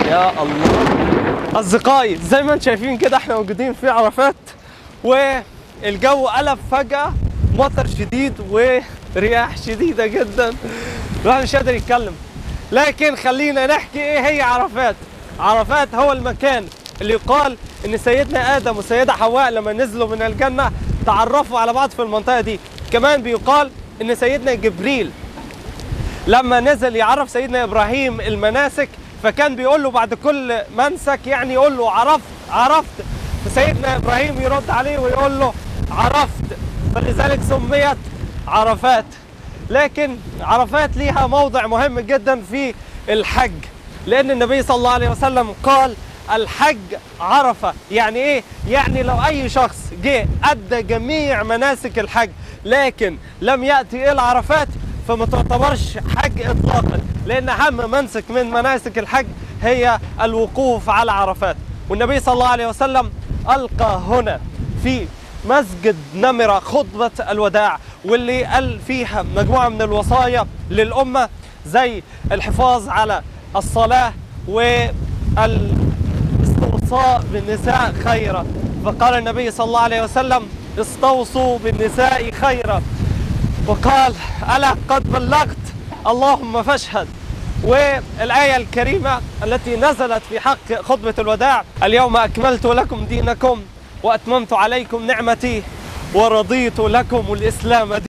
يا الله اصدقائي زي ما انتم شايفين كده احنا موجودين في عرفات والجو قلب فجأة مطر شديد ورياح شديدة جدا الواحد مش قادر يتكلم لكن خلينا نحكي ايه هي عرفات عرفات هو المكان اللي يقال ان سيدنا ادم وسيدة حواء لما نزلوا من الجنة تعرفوا على بعض في المنطقة دي كمان بيقال ان سيدنا جبريل لما نزل يعرف سيدنا ابراهيم المناسك فكان بيقول له بعد كل منسك يعني يقول له عرفت عرفت فسيدنا ابراهيم يرد عليه ويقول له عرفت فلذلك سميت عرفات لكن عرفات ليها موضع مهم جدا في الحج لان النبي صلى الله عليه وسلم قال الحج عرفه يعني ايه يعني لو اي شخص جه ادى جميع مناسك الحج لكن لم ياتي الى عرفات فما تعتبرش حج اطلاقا لان اهم منسك من مناسك الحج هي الوقوف على عرفات والنبي صلى الله عليه وسلم القى هنا في مسجد نمرة خطبة الوداع واللي قال فيها مجموعة من الوصايا للأمة زي الحفاظ على الصلاة والاستوصاء بالنساء خيرا فقال النبي صلى الله عليه وسلم استوصوا بالنساء خيرا وقال ألا قد بلغت اللهم فاشهد والآية الكريمة التي نزلت في حق خطبة الوداع اليوم أكملت لكم دينكم وأتممت عليكم نعمتي ورضيت لكم الإسلام